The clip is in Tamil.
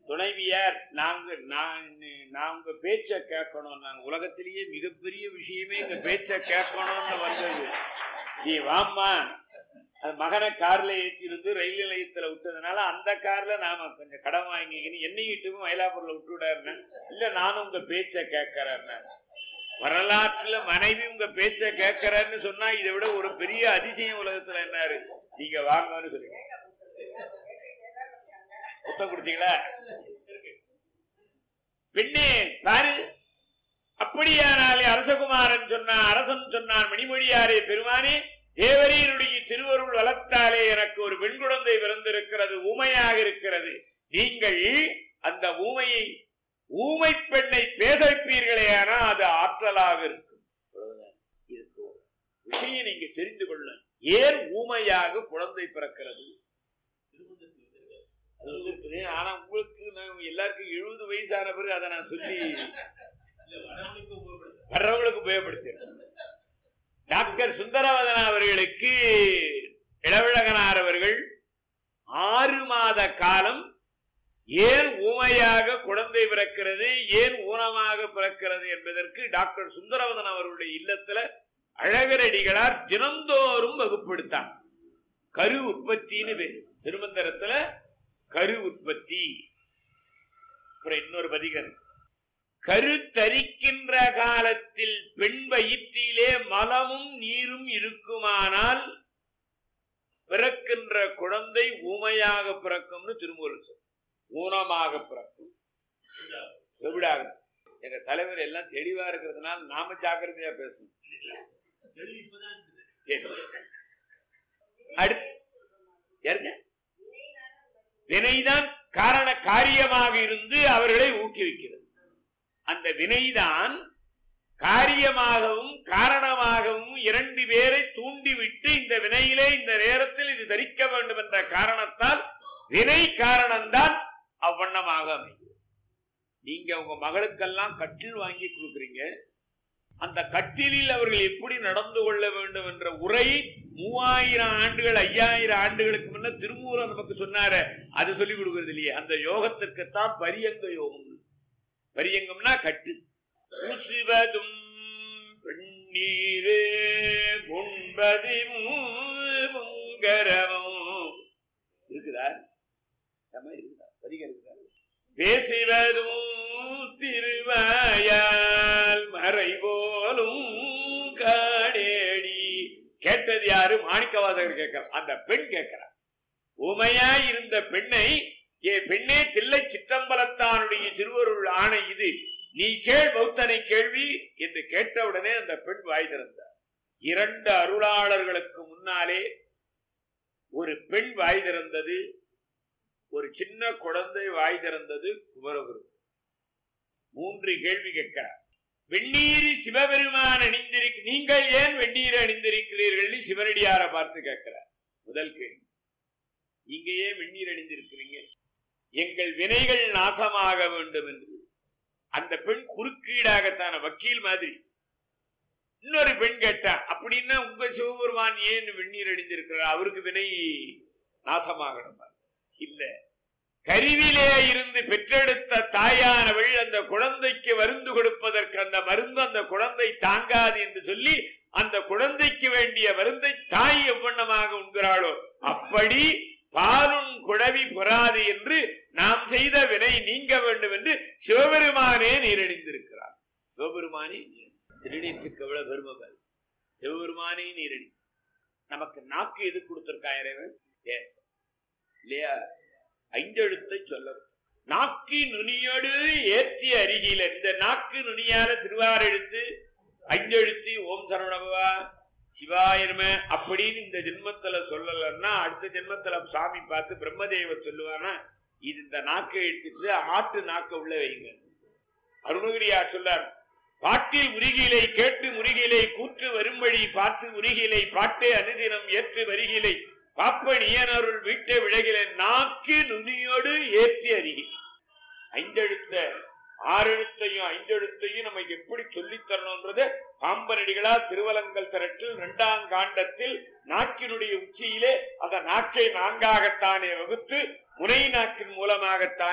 துணைவியார் நாங்க நான் நான் உங்க பேச்ச கேட்கணும் நாங்க உலகத்திலேயே மிகப்பெரிய விஷயமே எங்க பேச்ச கேட்கணும்னு வந்தது நீ வாம்மா அது மகனை கார்ல ஏற்றிருந்து ரயில் நிலையத்துல விட்டதுனால அந்த கார்ல நாம கொஞ்சம் கடன் வாங்கிக்கின்னு என்னையிட்டும் மயிலாப்பூர்ல விட்டு விடாருன்னு இல்ல நானும் உங்க பேச்ச கேட்கறேன்னு வரலாற்றுல மனைவி உங்க பேச்ச கேட்கறேன்னு சொன்னா இதை விட ஒரு பெரிய அதிசயம் உலகத்துல என்ன இருக்கு நீங்க வாங்கன்னு சொல்லுங்க புத்தம் கொடுத்தீங்களா பெண்ணே பாரு அப்படியானாலே அரசகுமாரன் சொன்னான் அரசன் சொன்னான் மணிமொழியாரே பெருமானே தேவரீருடைய திருவருள் வளர்த்தாலே எனக்கு ஒரு பெண் குழந்தை பிறந்திருக்கிறது ஊமையாக இருக்கிறது நீங்கள் அந்த ஊமையை ஊமை பெண்ணை பேச வைப்பீர்களே ஆனா அது ஆற்றலாக இருக்கும் அவ்வளவுதான். இதுக்கு ஒரு விஷயம் நீங்க தெரிந்து கொள்ள ஏன் ஊமையாக குழந்தை பிறக்கிறது அது வந்து இருக்குது. ஆனா உங்களுக்கு நான் எல்லாருக்கும் எழுபது வயசான பிறகு அதை நான் சொல்லி வர்றவங்களுக்கு உபயோகப்படுத்திடுறேன் டாக்டர் சுந்தரவதனா அவர்களுக்கு இளவிழகனார் அவர்கள் ஆறு மாத காலம் ஏன் ஊமையாக குழந்தை பிறக்கிறது ஏன் ஊனமாக பிறக்கிறது என்பதற்கு டாக்டர் சுந்தரவதன் அவர்களுடைய இல்லத்துல அழகரடிகளார் தினந்தோறும் வகுப்படுத்தார் கரு உற்பத்தின்னு பேரு திருமந்திரத்துல கரு உற்பத்தி அப்புறம் இன்னொரு பதிகர் கருத்தரிக்கின்ற காலத்தில் பெண் வயிற்றிலே மலமும் நீரும் இருக்குமானால் பிறக்கின்ற குழந்தை ஊமையாக பிறக்கும்னு திருமூலர் சொல்றார். ஊனமாக பிறக்கும் எப்படியாக எங்க தலைவர் எல்லாம் தெளிவா இருக்கிறதுனால நாம ஜாக்கிரதையா பேசணும் சரி. அடுத்து யாருங்க வினைதான் காரண காரியமாக இருந்து அவர்களை ஊக்குவிக்கிறது அந்த வினைதான் காரியமாகவும் காரணமாகவும் இரண்டு பேரை தூண்டிவிட்டு இந்த வினையிலே இந்த நேரத்தில் இது தரிக்க வேண்டும் என்ற காரணத்தால் வினை காரணம்தான் அவ்வண்ணமாக அமையும் நீங்க உங்க மகளுக்கெல்லாம் கட்டில் வாங்கி கொடுக்குறீங்க அந்த கட்டிலில் அவர்கள் எப்படி நடந்து கொள்ள வேண்டும் என்ற உரை மூவாயிரம் ஆண்டுகள் ஐயாயிரம் ஆண்டுகளுக்கு முன்ன திருமூலம் நமக்கு சொன்னார அது சொல்லி கொடுக்கறது இல்லையே அந்த யோகத்திற்குத்தான் பரியங்க யோகம் பரியங்கம்னா கட்டு பூசுவதும் பெண்ணீரே உண்பதும் முங்கரமும் இருக்குதா நம்ம இருக்குதா பரிகம் இருக்குதா பேசுவதும் திருவாயால் மறை போலும் காடேடி கேட்டது யாரு மாணிக்கவாசகர் கேட்கிறார் அந்த பெண் கேட்கிறார் உமையாய் இருந்த பெண்ணை ஏ பெண்ணே தில்லை சிற்றம்பலத்தானுடைய திருவருள் ஆணை இது நீ கேள் பௌத்தனை கேள்வி என்று கேட்டவுடனே அந்த பெண் வாய் திறந்தார் இரண்டு அருளாளர்களுக்கு முன்னாலே ஒரு பெண் வாய் திறந்தது ஒரு சின்ன குழந்தை வாய் திறந்தது குமரகுரு மூன்று கேள்வி கேட்கிறார் வெந்நீர் சிவபெருமான் அணிந்திருக்க நீங்கள் ஏன் வெந்நீர் அணிந்திருக்கிறீர்கள் சிவனடியார பார்த்து கேட்கிறார் முதல் கேள்வி நீங்க ஏன் வெந்நீர் அணிந்திருக்கிறீங்க எங்கள் வினைகள் நாசமாக வேண்டும் என்று அந்த பெண் குறுக்கீடாகத்தான வக்கீல் மாதிரி இன்னொரு பெண் கேட்டா அப்படின்னா உங்க சிவபெருமான் ஏன் வெந்நீர் அணிந்திருக்கிறார் அவருக்கு வினை நாசமாகணும் இல்ல கருவிலே இருந்து பெற்றெடுத்த தாயானவள் அந்த குழந்தைக்கு மருந்து கொடுப்பதற்கு அந்த மருந்து அந்த குழந்தை தாங்காது என்று சொல்லி அந்த குழந்தைக்கு வேண்டிய மருந்தை தாய் எவ்வண்ணமாக உண்கிறாளோ அப்படி பாலுன் குழவி பொறாது என்று நாம் செய்த வினை நீங்க வேண்டும் என்று சிவபெருமானே நீரணிந்திருக்கிறார் சிவபெருமானே திருநீற்றுக்கு எவ்வளவு பெருமை சிவபெருமானே நீரணி நமக்கு நாக்கு எது கொடுத்திருக்கா இறைவன் Yes. இல்லையா ஐந்தெழுத்தை சொல்ல நாக்கி நுனியோடு ஏற்றி அருகில இந்த நாக்கு நுனியால திருவார் எழுத்து ஐந்தெழுத்து ஓம் சரவணபவா சிவாயிரம அப்படின்னு இந்த ஜென்மத்துல சொல்லலன்னா அடுத்த ஜென்மத்துல சாமி பார்த்து பிரம்மதேவர் சொல்லுவானா இது இந்த நாக்கை எடுத்துட்டு ஆட்டு நாக்க உள்ள வைங்க அருணகிரியார் சொல்லார் பாட்டில் முருகிலை கேட்டு முருகிலை கூற்று வரும்படி பார்த்து முருகிலை பாட்டே அனுதினம் ஏற்று வருகிலை பாப்பனியனருள் வீட்டை விலகில நாக்கு நுனியோடு ஏற்றி அருகி ஐந்தெழுத்த ஆறெழுத்தையும் ஐந்தெழுத்தையும் நம்ம எப்படி சொல்லித் தரணும்ன்றது பாம்பனடிகளா திருவலங்கல் திரட்டில் இரண்டாம் காண்டத்தில் நாக்கினுடைய உச்சியிலே அந்த நாக்கை நான்காகத்தானே வகுத்து முனை நாக்கின் மூலமாகத்தான்